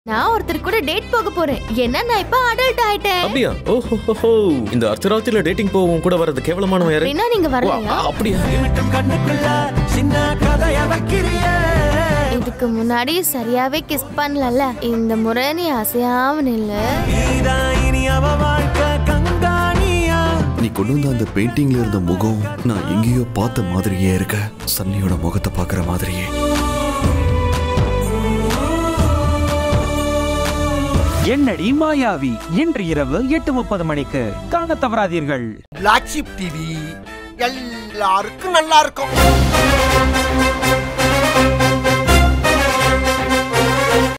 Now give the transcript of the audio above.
நான் ஒருத்தர் கூட டேட் போக போறேன் ஏன்னா நான் இப்ப அடல்ட் ஆயிட்டேன் அப்படியா ஓஹோ இந்த அர்த்தராத்திரில டேட்டிங் போகவும் கூட வர்றது கேவலமானவன் யாரு அப்படின்னா நீங்க ஓ, வரலையா அ- அப்படியா இதுக்கு முன்னாடி சரியாவே கிஸ் பண்ணலல இந்த முறை நீ அசையாம நில்லு நீ கொண்டு வந்த அந்த பெயிண்டிங்ல இருந்த முகம் நான் எங்கேயோ பார்த்த மாதிரியே இருக்க சன்னியோட முகத்தை பார்க்குற மாதிரியே என்னடி மாயாவி இன்று இரவு எட்டு முப்பது மணிக்கு காண தவறாதீர்கள் பிளாக் ஷிப் டிவி எல்லாருக்கும் நல்லா இருக்கும்